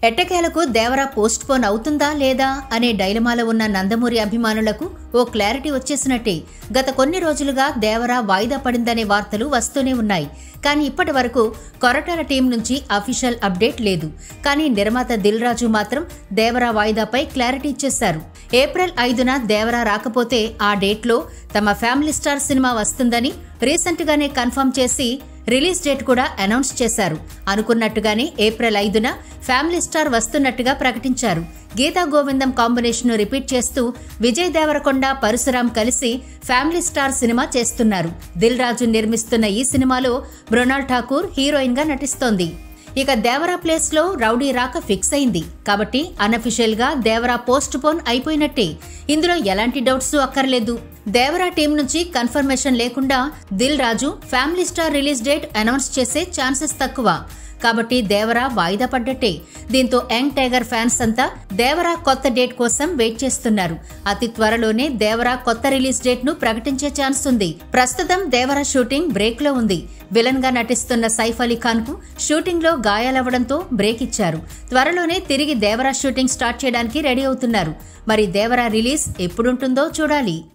ఎట్టకేలకు Devara post phone అవుతుందా లేదా అనే డైలమాలో ఉన్న నందమూరి అభిమానులకు ఓ క్లారిటీ వచ్చేసినట్టే గత కొన్ని రోజులుగా దేవరా వాయిదా పడిందనే వార్తలు వస్తూనే ఉన్నాయి కానీ ఇప్పటి వరకు కొరటాల టీం నుంచి అఫీషియల్ అప్డేట్ లేదు కానీ నిర్మాత దిల్ రాజు మాత్రం దేవరా వాయిదాపై క్లారిటీ ఇచ్చేశారు ఏప్రిల్ ఐదున దేవరా రాకపోతే ఆ డేట్లో తమ ఫ్యామిలీ స్టార్ సినిమా వస్తుందని రీసెంట్ గానే కన్ఫర్మ్ చేసి రిలీజ్ డేట్ కూడా అనౌన్స్ చేశారు అనుకున్నట్టుగానే ఏప్రిల్ ఐదున ఫ్యామిలీ స్టార్ వస్తున్నట్టుగా ప్రకటించారు గీతా గోవిందం కాంబినేషన్ రిపీట్ చేస్తూ విజయ్ దేవరకొండ పరశురాం కలిసి ఫ్యామిలీ స్టార్ సినిమా చేస్తున్నారు దిల్ రాజు నిర్మిస్తున్న ఈ సినిమాలో మృణాల్ ఠాకూర్ హీరోయిన్ గా నటిస్తోంది ఇక దేవరా ప్లేస్ లో రౌడీ రాక ఫిక్స్ అయింది కాబట్టి అనఫిషియల్ గా దేవరా పోస్ట్ పోన్ అయిపోయినట్టే ఇందులో ఎలాంటి డౌట్స్ అక్కర్లేదు దేవరా టీం నుంచి కన్ఫర్మేషన్ లేకుండా Dil Raju family star release date announce చేసే ఛాన్సెస్ తక్కువ కాబట్టి దేవరా వాయిదా పడ్డట్టే దీంతో యంగ్ టైగర్ ఫ్యాన్స్ అంతా దేవరా కొత్త డేట్ కోసం వెయిట్ చేస్తున్నారు అతి త్వరలోనే దేవరా కొత్త రిలీజ్ డేట్ ను ప్రకటించే ఛాన్స్ ఉంది ప్రస్తుతం దేవరా షూటింగ్ బ్రేక్ లో ఉంది విలన్ గా నటిస్తున్న సైఫ్ అలీ ఖాన్ కు షూటింగ్ లో గాయాలవ్వడంతో బ్రేక్ ఇచ్చారు త్వరలోనే తిరిగి దేవరా షూటింగ్ స్టార్ట్ చేయడానికి రెడీ అవుతున్నారు మరి దేవరా రిలీజ్ ఎప్పుడుంటుందో చూడాలి